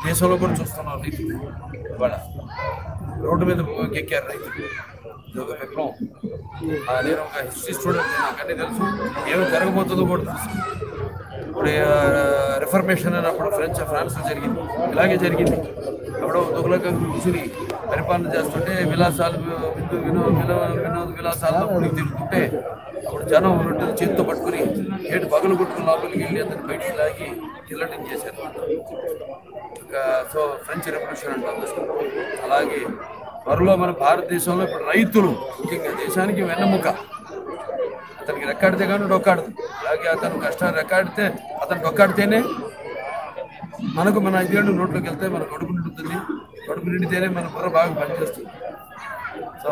దేశంలో కూడా చూస్తున్నాం రైతులు ఇవాళ రోడ్డు మీద ఎక్కారు రైతులు ఇది ఒక విప్లవం ఆ, నేను ఒక హిస్టరీ స్టూడెంట్ నాకు అన్నీ తెలుసు ఏమి జరగబోతుందో కూడా తెలుసు ఇప్పుడు రిఫర్మేషన్ అన్నప్పుడు ఫ్రెంచ్ ఫ్రాన్స్ జరిగింది ఇలాగే జరిగింది ఎప్పుడో దుగులక కూర్చుని పరిపాలన చేస్తుంటే విలాసాలు విందు వినో వినో వినోద విలాసాల్లో మునిగి తిరుగుతుంటే అప్పుడు జనం రొట్టెలు చేతితో పట్టుకుని ఏడు పగలు కొట్టుకుని లోపలికి వెళ్ళి అతను బయటికి లాగి కిల్లటింగ్ చేశారు ఇంకా సో ఫ్రెంచ్ రెవల్యూషన్ అంటాం అలాగే త్వరలో మన భారతదేశంలో ఇప్పుడు రైతులు ముఖ్యంగా దేశానికి వెన్నెముక అతనికి రెక్కాడితే కానీ డొక్కాడదు అలాగే అతను కష్టాలు రెక్కాడితే అతను డొక్కాడితేనే మనకు మన ఐదేళ్ళు నోట్లోకి వెళ్తే మన కడుపు నిండుతుంది కడుపు నిండితేనే మన బుర్ర బాగా పనిచేస్తుంది సో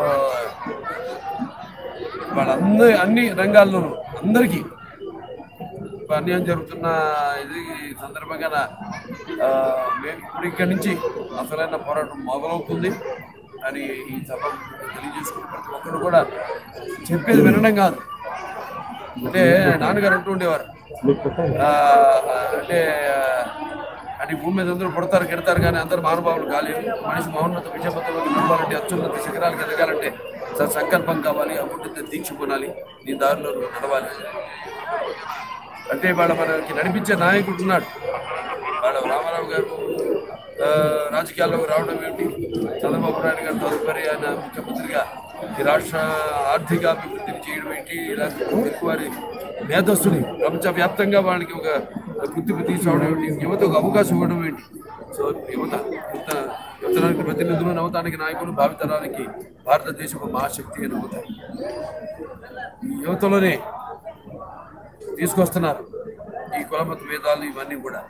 వాళ్ళందరి అన్ని రంగాల్లోనూ అందరికీ ఇప్పుడు అన్యాయం జరుగుతున్న ఇది సందర్భంగా నా, ఆ, మేము ఇప్పుడు ఇక్కడి నుంచి అసలైన పోరాటం మొదలవుతుంది అని ఈ సభ తెలియజేసుకుని ప్రతి ఒక్కరు కూడా చెప్పేది వినడం కాదు అంటే నాన్నగారు అంటూ ఉండేవారు ఆ, అంటే ఆ, అంటే ఈ భూమి మీద అందరూ పుడతారు కెడతారు కానీ అందరు మహానుభావులు కాలేదు మనిషి మహోన్నత విజయపథంలోకి నడవాలంటే అత్యున్నత శిఖరాలకు ఎదగాలంటే సార్ సంకల్పం కావాలి అభివృద్ధి దీక్ష కొనాలి నీ దారిలో నువ్వు నడవాలి అంటే వాళ్ళ మనకి నడిపించే నాయకుడు ఉన్నాడు వాళ్ళ రామారావు గారు ఆ, రాజకీయాల్లోకి రావడం ఏమిటి చంద్రబాబు నాయుడు గారు తదుపరి ఆయన ముఖ్యమంత్రిగా ఈ రాష్ట్ర ఆర్థిక అభివృద్ధిని చేయడం ఏంటి ఇలాంటి తెలుగు వారి మేధస్సుని ప్రపంచవ్యాప్తంగా వాళ్ళకి ఒక గుర్తింపు తీసుకురావడం ఏంటి యువతకు అవకాశం ఇవ్వడం ఏంటి సో యువత యువత యువతరానికి ప్రతినిధులు నవతానికి నాయకులు భావితరానికి భారతదేశపు మహాశక్తి అని అవుతారు ఈ యువతలోనే తీసుకొస్తున్నారు ఈ కులమత భేదాలు ఇవన్నీ కూడా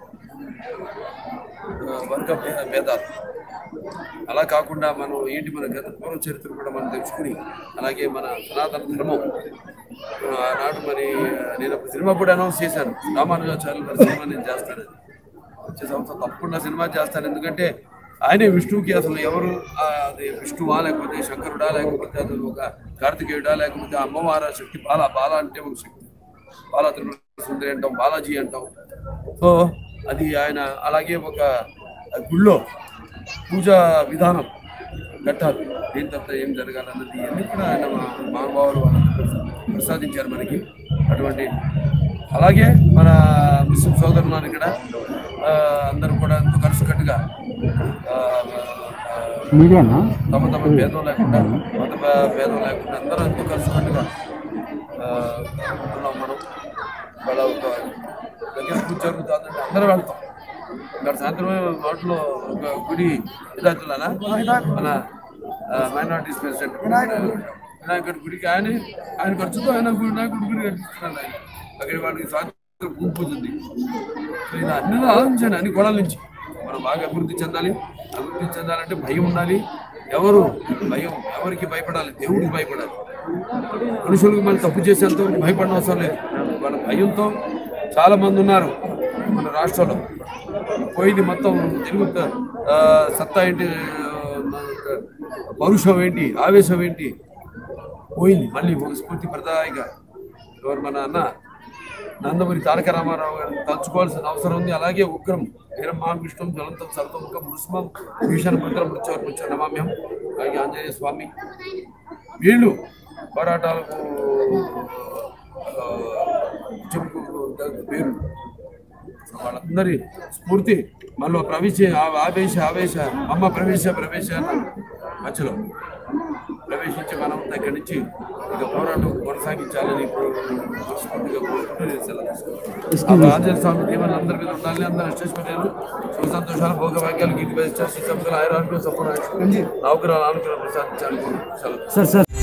ఆ, వర్గ భేద- భేదాలు అలా కాకుండా మనం ఏంటి మన గత పూర్వ చరిత్ర కూడా మనం తెలుసుకుని అలాగే మన సనాతన ధర్మం ఆ, ఆనాడు మరి ఆ, నేను ఒక సినిమా కూడా అనౌన్స్ చేశాను రామానుజాచార్యులు గారి సినిమా నేను చేస్తాను వచ్చే సంవత్సరం తప్పకుండా సినిమా చేస్తాను ఎందుకంటే ఆయనే విష్ణువుకి అసలు ఎవరు ఆ, అది విష్ణువా లేకపోతే శంకరుడా లేకపోతే అది ఒక కార్తికేయుడా లేకపోతే అమ్మవార శక్తి బాల బాల అంటే ఒక శక్తి బాలా త్రిపుర సుందరి అంటాం బాలాజీ అంటాం సో అది ఆయన అలాగే ఒక గుళ్ళో పూజా విధానం కట్టాలి దేని తర్వాత ఏం జరగాలన్నది అన్ని కూడా ఆయన మా మహానుభావులు వాళ్ళందరూ ప్రసాదించారు మనకి అటువంటి అలాగే మన ముస్లిం సోదరులను ఇక్కడ ఆ, అందరూ కూడా ఎంతో కలిసికట్టుగా ఆ, ఆ, మీరేనా తమ తమ భేదం లేకుండా మత భే- భేదం లేకుండా అందరూ ఎంతో కలిసికట్టుగా ఆ, ఉంటున్నాం మనం వాళ్ళ ఒక దగ్గర పూజ జరుగుతుందంటే అందరూ వెళ్తాం ఇక్కడ సాయంత్రం వాటిలో ఒక గుడి విద్యార్థులనా మన మైనార్టీస్ ప్రెసిడెంట్ వినాయకుడి గుడికి ఆయన ఆయన ఖర్చుతో ఆయన గుడి వినాయకుడి గుడి కట్టిస్తున్నాడు ఆయన అక్కడ వాళ్ళకి సాయంత్రం భూమి పూజ ఉంది సో ఇలా అన్ని ఆలోచించాను అన్ని గొడవల నుంచి మనం బాగా అభివృద్ధి చెందాలి అభివృద్ధి చెందాలంటే భయం ఉండాలి ఎవరు భయం ఎవరికి భయపడాలి దేవుడికి భయపడాలి మనుషులకు మనం తప్పు చేసేంత వరకు భయపడిన అవసరం లేదు వాళ్ళ భయంతో చాలా మంది ఉన్నారు మన రాష్ట్రంలో పోయింది మొత్తం తెలుగు ఆ, సత్తా ఏంటి ఆ, మన పౌరుషం ఏంటి ఆవేశం ఏంటి పోయింది మళ్ళీ ఒక స్ఫూర్తి ప్రదాయిగా ఎవరు మన అన్న నందమూరి తారక రామారావు గారిని తలుచుకోవాల్సిన అవసరం ఉంది అలాగే ఉగ్రం వీరం మహాకృష్ణం జ్వలంతం సర్వముఖం మృస్మం భీషణ భద్రం మృత్యువర్ముచ్చ నమామ్యం అలాగే ఆంజనేయ స్వామి వీళ్ళు పోరాటాలకు ఆ, చెప్పుకు పేరు వాళ్ళందరి స్ఫూర్తి మనలో ప్రవేశ ఆ- ఆవేశ ఆవేశ అమ్మ ప్రవేశ ప్రవేశ అన్న మధ్యలో ప్రవేశించి మనం ఇక్కడి నుంచి ఇక పోరాటం కొనసాగించాలని ఇప్పుడు మనస్ఫూర్తిగా కోరుకుంటూ నేను సెలవు తీసుకుంటాను. ఆ ఆంజనేయ స్వామి దీవెనలు అందరి మీద ఉండాలని అందరూ అష్టేశ్వర్యాలు సుఖ సంతోషాలు భోగభాగ్యాలు గీతి బహిష్టాలు శ్రీ సంపదలు ఆయురారోగ్యం సంపూర్ణ నౌకరాలు అనుగ్రహం ప్రసాదించాలని కోరుకుంటూ సెలవు సార్ సార్